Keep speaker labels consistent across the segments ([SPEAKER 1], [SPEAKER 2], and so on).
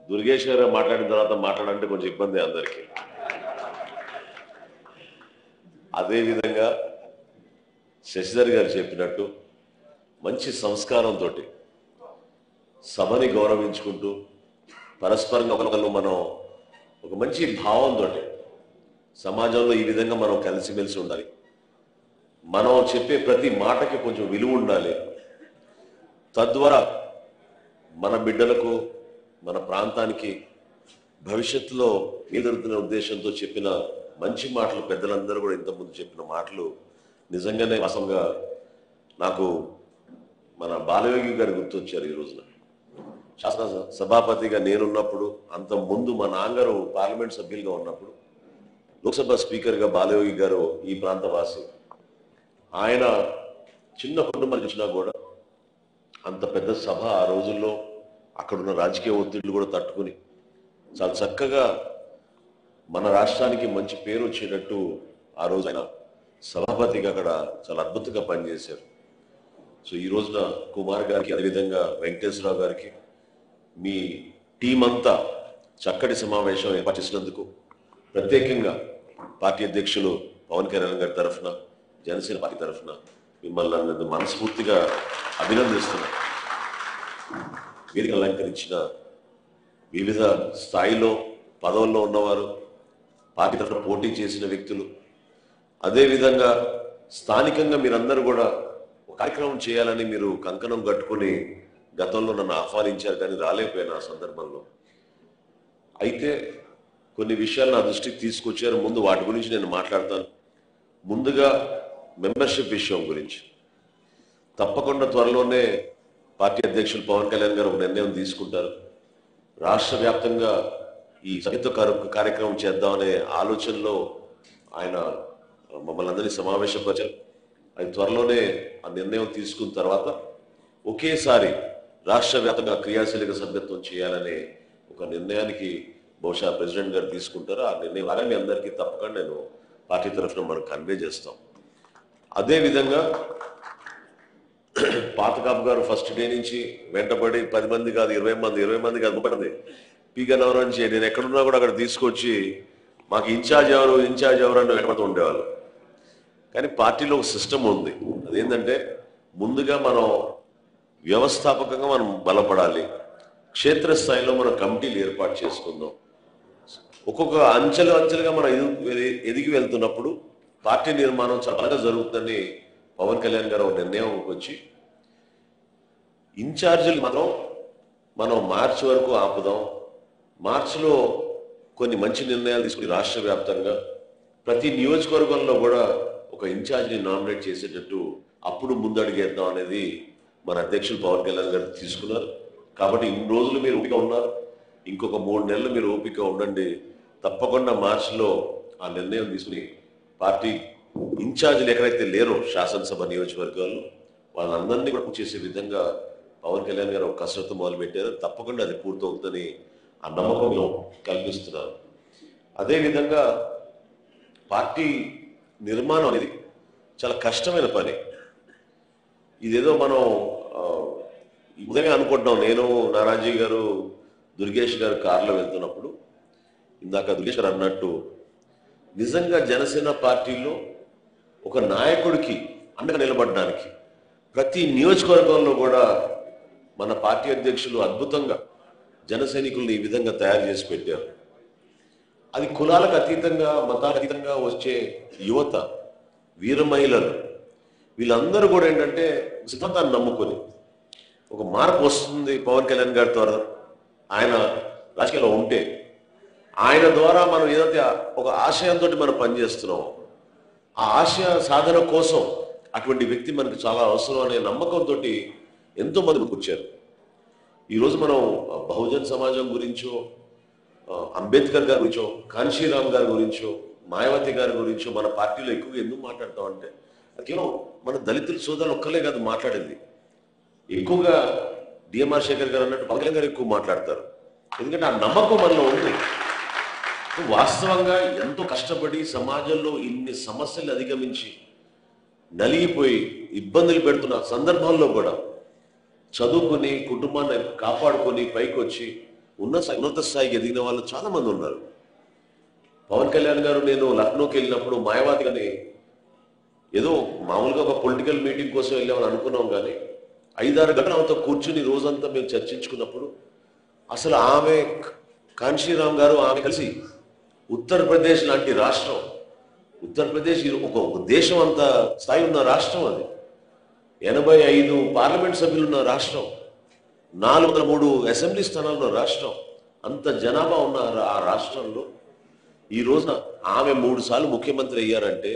[SPEAKER 1] దుర్గేష్ గారు మాట్లాడిన తర్వాత మాట్లాడంటే కొంచెం ఇబ్బంది అందరికీ అదే విధంగా శశిధర్ గారు చెప్పినట్టు మంచి సంస్కారంతో సభని గౌరవించుకుంటూ పరస్పరంగా ఒకరికొకరు మనం ఒక మంచి భావంతో సమాజంలో ఈ విధంగా మనం కలిసిమెలిసి ఉండాలి మనం చెప్పే ప్రతి మాటకి కొంచెం విలువ ఉండాలి తద్వారా మన బిడ్డలకు మన ప్రాంతానికి భవిష్యత్తులో ఎదురుతున్న ఉద్దేశంతో చెప్పిన మంచి మాటలు పెద్దలందరూ కూడా ఇంతకుముందు చెప్పిన మాటలు నిజంగానే వాస్తవంగా నాకు మన బాలయోగి గారు గుర్తొచ్చారు ఈ రోజున శాసన సభాపతిగా నేనున్నప్పుడు అంత ముందు మా నాన్నగారు పార్లమెంట్ సభ్యులుగా ఉన్నప్పుడు లోక్సభ స్పీకర్గా బాలయోగి గారు ఈ ప్రాంత వాసి ఆయన చిన్న కుటుంబం చూసినా కూడా అంత పెద్ద సభ ఆ రోజుల్లో అక్కడున్న రాజకీయ ఒత్తిళ్లు కూడా తట్టుకుని చాలా చక్కగా మన రాష్ట్రానికి మంచి పేరు వచ్చేటట్టు ఆ రోజు ఆయన సభాపతిగా అక్కడ చాలా అద్భుతంగా పనిచేశారు సో ఈ రోజున కుమార్ గారికి అదేవిధంగా వెంకటేశ్వరరావు గారికి మీ టీం అంతా చక్కటి సమావేశం ఏర్పాటు చేసినందుకు ప్రత్యేకంగా పార్టీ అధ్యక్షులు పవన్ కళ్యాణ్ గారి తరఫున జనసేన పార్టీ తరఫున మిమ్మల్ని నన్ను మనస్ఫూర్తిగా అభినందిస్తున్నా వేదిక అలంకరించిన వివిధ స్థాయిలో పదవుల్లో ఉన్నవారు పార్టీ తరఫున పోటీ చేసిన వ్యక్తులు అదేవిధంగా స్థానికంగా మీరందరూ కూడా ఒక కార్యక్రమం చేయాలని మీరు కంకణం కట్టుకొని గతంలో నన్ను ఆహ్వానించారు కానీ రాలేకపోయాను ఆ సందర్భంలో అయితే కొన్ని విషయాలు నా దృష్టికి తీసుకొచ్చారు ముందు వాటి గురించి నేను మాట్లాడతాను ముందుగా మెంబర్షిప్ విషయం గురించి తప్పకుండా త్వరలోనే పార్టీ అధ్యక్షులు పవన్ కళ్యాణ్ గారు ఒక నిర్ణయం తీసుకుంటారు రాష్ట్ర వ్యాప్తంగా ఈ సభ్యత్వ కారు- కార్యక్రమం చేద్దామనే ఆలోచనలో ఆయన మమ్మల్ని అందరినీ సమావేశపరిచారు అది త్వరలోనే ఆ నిర్ణయం తీసుకున్న తర్వాత ఒకేసారి రాష్ట్ర వ్యాప్తంగా క్రియాశీలక సభ్యత్వం చేయాలనే ఒక నిర్ణయానికి బహుశా ప్రెసిడెంట్ గారు తీసుకుంటారు ఆ నిర్ణయం అలాగే మీ అందరికీ తప్పకుండా నేను పార్టీ తరఫున మనం కన్వే చేస్తాం అదే విధంగా పాతకాపు గారు ఫస్ట్ డే నుంచి వెంటబడి పది మంది కాదు ఇరవై మంది ఇరవై మంది కాదు ముప్పై మంది పీగా నవరం నుంచి నేను ఎక్కడున్నా కూడా అక్కడ తీసుకొచ్చి మాకు ఇన్ఛార్జ్ ఎవరు ఇన్ఛార్జ్ ఎవరు అని వెంటబడుతూ ఉండేవాళ్ళు కానీ పార్టీలో ఒక సిస్టమ్ ఉంది అదేంటంటే ముందుగా మనం వ్యవస్థాపకంగా మనం బలపడాలి క్షేత్రస్థాయిలో మనం కమిటీలు ఏర్పాటు చేసుకుందాం ఒక్కొక్క అంచెలు అంచెలుగా మనం ఎదుగు ఎదిగి వెళ్తున్నప్పుడు పార్టీ నిర్మాణం చాలా బాగా జరుగుతుందని పవన్ కళ్యాణ్ గారు ఒక నిర్ణయంకి వచ్చి ఇన్ఛార్జీలు మాత్రం మనం మార్చి వరకు ఆపుదాం మార్చిలో కొన్ని మంచి నిర్ణయాలు తీసుకుని రాష్ట్ర వ్యాప్తంగా ప్రతి నియోజకవర్గంలో కూడా ఒక ఇన్ఛార్జిని నామినేట్ చేసేటట్టు అప్పుడు ముందడుగేద్దాం అనేది మన అధ్యక్షులు పవన్ కళ్యాణ్ గారు తీసుకున్నారు కాబట్టి ఇన్ని రోజులు మీరు ఓపిక ఉన్నారు ఇంకొక మూడు నెలలు మీరు ఓపిక ఉండండి తప్పకుండా మార్చిలో ఆ నిర్ణయం తీసుకుని పార్టీ ఇన్ఛార్జీలు ఎక్కడైతే లేరో శాసనసభ నియోజకవర్గాల్లో వాళ్ళందరినీ కూడా చేసే విధంగా పవన్ కళ్యాణ్ గారు ఒక కసరత్తు మొదలు పెట్టారు తప్పకుండా అది పూర్తవుతుందని ఆ నమ్మకంలో కల్పిస్తున్నారు అదేవిధంగా పార్టీ నిర్మాణం అనేది చాలా కష్టమైన పని ఇదేదో మనం ఆ, ఈ ఉదయం అనుకుంటున్నాం నేను నారాజీ గారు దుర్గేష్ గారు కారులో వెళ్తున్నప్పుడు ఇందాక దుర్గేష్ గారు అన్నట్టు నిజంగా జనసేన పార్టీలో ఒక నాయకుడికి అండగా నిలబడడానికి ప్రతి నియోజకవర్గంలో కూడా మన పార్టీ అధ్యక్షులు అద్భుతంగా జన సైనికుల్ని ఈ విధంగా తయారు చేసి పెట్టారు అది కులాలకు అతీతంగా మతాలకు అతీతంగా వచ్చే యువత వీర మహిళలు వీళ్ళందరూ కూడా ఏంటంటే సిద్ధాంతాన్ని నమ్ముకొని ఒక మార్పు వస్తుంది పవన్ కళ్యాణ్ గారి ద్వారా ఆయన రాజకీయాల్లో ఉంటే ఆయన ద్వారా మనం ఏదైతే ఒక ఆశయంతో మనం పనిచేస్తున్నామో ఆ ఆశయ సాధన కోసం అటువంటి వ్యక్తి మనకు చాలా అవసరం అనే నమ్మకంతో ఎంతో మంది ముందుకు వచ్చారు ఈరోజు మనం ఆ, బహుజన్ సమాజం గురించో ఆ, అంబేద్కర్ గారి గురించో కాంశీరామ్ గారి గురించో మాయావతి గారి గురించో మన పార్టీలో ఎక్కువగా ఎందుకు మాట్లాడతాం అంటే అది కేవలం మన దళితుల సోదరులు ఒక్కలే కాదు మాట్లాడింది ఎక్కువగా డిఎంఆర్ శేఖర్ గారు అన్నట్టు పవన్ కళ్యాణ్ గారు ఎక్కువ మాట్లాడతారు ఎందుకంటే ఆ నమ్మకం మనలో ఉంది వాస్తవంగా ఎంతో కష్టపడి సమాజంలో ఇన్ని సమస్యలు అధిగమించి నలిగిపోయి ఇబ్బందులు పెడుతున్న సందర్భంలో కూడా చదువుకుని కుటుంబాన్ని కాపాడుకొని పైకి వచ్చి ఉన్న ఉన్నత స్థాయికి ఎదిగిన వాళ్ళు చాలా మంది ఉన్నారు పవన్ కళ్యాణ్ గారు నేను లక్నోకి వెళ్ళినప్పుడు మాయావతి గాని ఏదో మామూలుగా ఒక పొలిటికల్ మీటింగ్ కోసం వెళ్ళామని అనుకున్నాం కానీ ఐదారు గంటలు ఆమెతో కూర్చుని రోజంతా మేము చర్చించుకున్నప్పుడు అసలు ఆమె కాంశీరామ్ గారు ఆమె కలిసి ఉత్తరప్రదేశ్ లాంటి రాష్ట్రం ఉత్తరప్రదేశ్ ఇది ఒక ఒక దేశం అంత స్థాయి ఉన్న రాష్ట్రం అది ఎనభై ఐదు పార్లమెంట్ సభ్యులు ఉన్న రాష్ట్రం నాలుగు వందల మూడు అసెంబ్లీ స్థానాలు ఉన్న రాష్ట్రం అంత జనాభా ఉన్న ఆ- ఆ రాష్ట్రంలో ఈ రోజున ఆమె మూడు సార్లు ముఖ్యమంత్రి అయ్యారంటే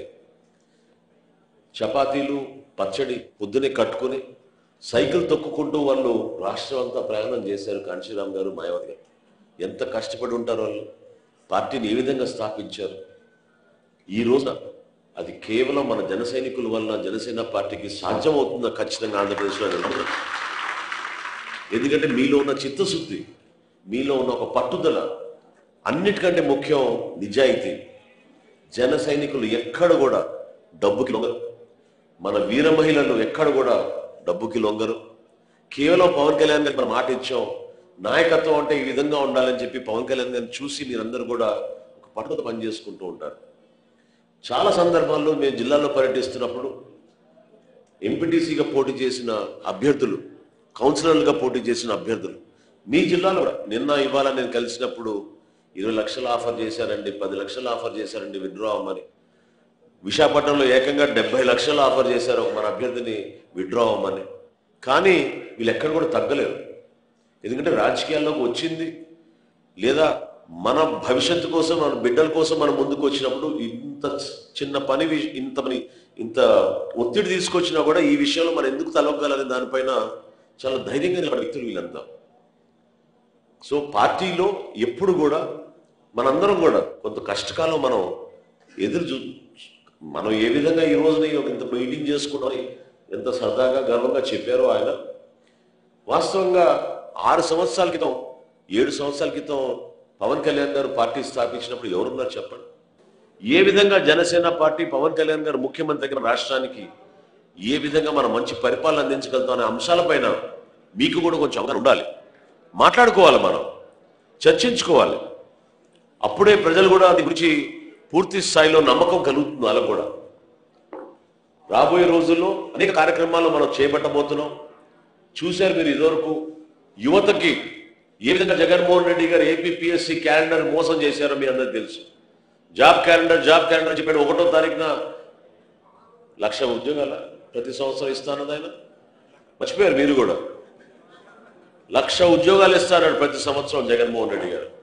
[SPEAKER 1] చపాతీలు పచ్చడి పొద్దునే కట్టుకుని సైకిల్ తొక్కుకుంటూ వాళ్ళు రాష్ట్రం అంతా ప్రయాణం చేశారు కాంశీరామ్ గారు మాయావతి గారు ఎంత కష్టపడి ఉంటారు వాళ్ళు పార్టీని ఏ విధంగా స్థాపించారు ఈ రోజున అది కేవలం మన జన సైనికుల వల్ల జనసేన పార్టీకి సాధ్యమవుతుందా ఖచ్చితంగా ఆంధ్రప్రదేశ్లో నేను అనుకుంటున్నాను. ఎందుకంటే మీలో ఉన్న చిత్తశుద్ధి మీలో ఉన్న ఒక పట్టుదల అన్నిటికంటే ముఖ్యం నిజాయితీ జన సైనికులు ఎక్కడ కూడా డబ్బుకి లొంగరు మన వీర మహిళలు ఎక్కడ కూడా డబ్బుకి లొంగరు కేవలం పవన్ కళ్యాణ్ గారికి మనం మాట ఇచ్చాం నాయకత్వం అంటే ఈ విధంగా ఉండాలని చెప్పి పవన్ కళ్యాణ్ గారిని చూసి మీరందరూ కూడా ఒక పట్టుదల పని చేసుకుంటూ ఉంటారు చాలా సందర్భాల్లో మేము జిల్లాలో పర్యటిస్తున్నప్పుడు ఎంపీటీసీగా పోటీ చేసిన అభ్యర్థులు కౌన్సిలర్లుగా పోటీ చేసిన అభ్యర్థులు మీ జిల్లాలో కూడా నిన్న ఇవాళ నేను కలిసినప్పుడు ఇరవై లక్షలు ఆఫర్ చేశారండి పది లక్షలు ఆఫర్ చేశారండి విత్డ్రా అవ్వమని విశాఖపట్నంలో ఏకంగా డెబ్బై లక్షలు ఆఫర్ చేశారు మన అభ్యర్థిని విత్డ్రా అవ్వమని కానీ వీళ్ళు ఎక్కడ కూడా తగ్గలేరు ఎందుకంటే రాజకీయాల్లోకి వచ్చింది లేదా మన భవిష్యత్తు కోసం మన బిడ్డల కోసం మనం ముందుకు వచ్చినప్పుడు ఇంత చిన్న పని వి- ఇంత పని ఇంత ఒత్తిడి తీసుకొచ్చినా కూడా ఈ విషయంలో మనం ఎందుకు తలవగలని దానిపైన చాలా ధైర్యంగా నిలబడే వ్యక్తులు వీళ్ళంతా సో పార్టీలో ఎప్పుడు కూడా మనందరం కూడా కొంత కష్టకాలం మనం ఎదురు చూ మనం ఏ విధంగా ఈ రోజున ఈ ఒక ఇంత మీటింగ్ చేసుకున్నాం ఎంత సరదాగా గర్వంగా చెప్పారో ఆయన వాస్తవంగా ఆరు సంవత్సరాల క్రితం ఏడు సంవత్సరాల క్రితం పవన్ కళ్యాణ్ గారు పార్టీ స్థాపించినప్పుడు ఎవరున్నారు చెప్పండి ఏ విధంగా జనసేన పార్టీ పవన్ కళ్యాణ్ గారు ముఖ్యమంత్రి దగ్గర రాష్ట్రానికి ఏ విధంగా మనం మంచి పరిపాలన అందించగలుగుతాం అనే అంశాలపైన మీకు కూడా కొంచెం అవగాహన ఉండాలి మాట్లాడుకోవాలి మనం చర్చించుకోవాలి అప్పుడే ప్రజలు కూడా దాని గురించి పూర్తి స్థాయిలో నమ్మకం కలుగుతుంది వాళ్ళకు కూడా రాబోయే రోజుల్లో అనేక కార్యక్రమాలు మనం చేపట్టబోతున్నాం చూశారు మీరు ఇదివరకు యువతకి ఏ విధంగా జగన్మోహన్ రెడ్డి గారు ఏపీఎస్సి క్యాలెండర్ మోసం చేశారో మీ అందరికి తెలుసు జాబ్ క్యాలెండర్ జాబ్ క్యాలెండర్ చెప్పాడు ఒకటో తారీఖున లక్ష ఉద్యోగాల ప్రతి సంవత్సరం ఇస్తానది ఆయన మర్చిపోయారు మీరు కూడా లక్ష ఉద్యోగాలు ఇస్తారని ప్రతి సంవత్సరం జగన్మోహన్ రెడ్డి గారు